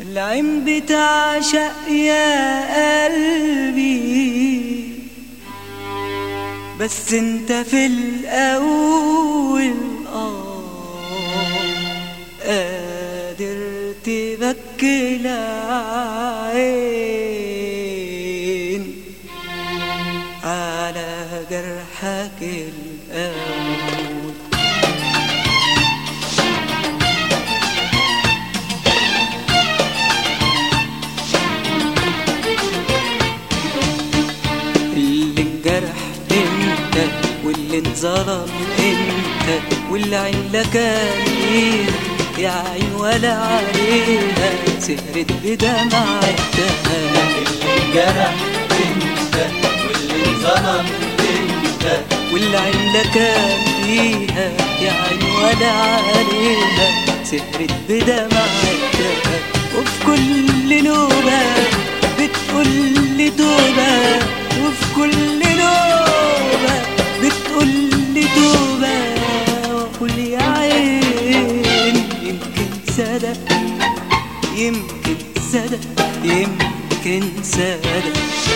العين بتعشق يا قلبي بس انت في الاول اه قادر تبكي العين على جرحك الاول اللي انجرح انت واللي انظلم انت واللي عين لك عليها يا عين ولا عليها سهرت بدمعتها اللي انجرح انت واللي انظلم انت واللي عين لك فيها يا عين ولا عليها سهرت بدمعتها وفي كل نوبة بتقول لي توبة وفي كل نوبة بتقول لي توبة وأقول يا عين يمكن صدق يمكن صدق يمكن صدق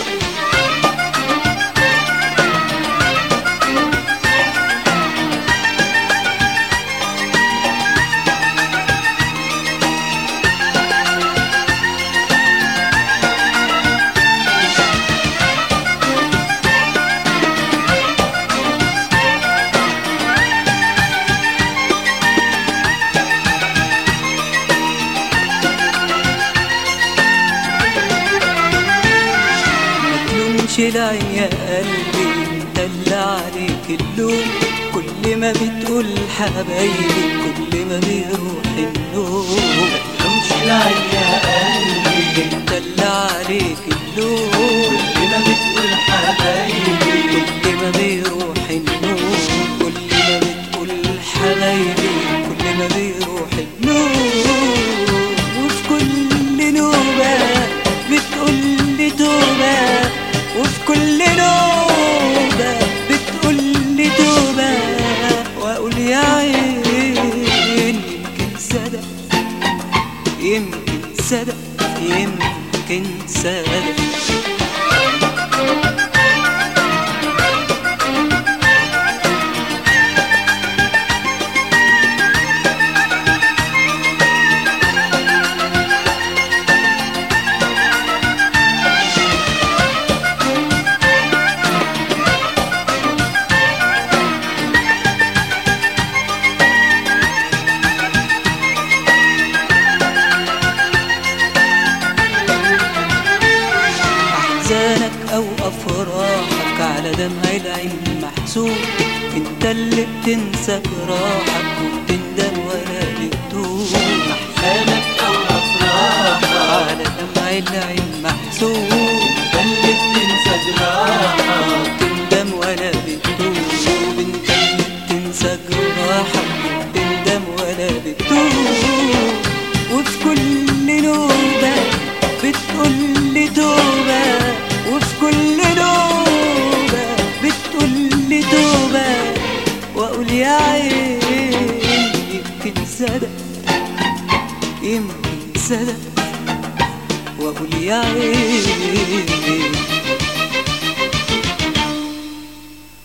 ما تلومش العين يا قلبي انت اللي عليك اللوم كل ما بتقول حبايبي كل ما بيروح النوم تمشي العين يا قلبي انت اللي عليك اللوم كل ما بتقول حبايبي كل ما بيروح النوم كل ما بتقول حبايبي كل ما بيروح النوم وفي كل نوبة بتقول لي توبة وفي كل نوبة بتقول لي توبة وأقول يا عين يمكن صدق يمكن صدق يمكن صدق أحزانك أو أفراحك على دمع العين محسوب أنت اللي بتنسى جراحك وبتندم ولا بتدوب احزانك او افراحك على دمع العين محسوب انت اللي بتنسى جراحك بتندم ولا بتدوب أنت اللي بتنسى جراحك وبتندم ولا بتدوب وفي كل نوبة بتقول لي توبة وفي كل نوبة بتقول لي توبة وأقول يا عين يمكن صدق يمكن صدق وأقول يا عين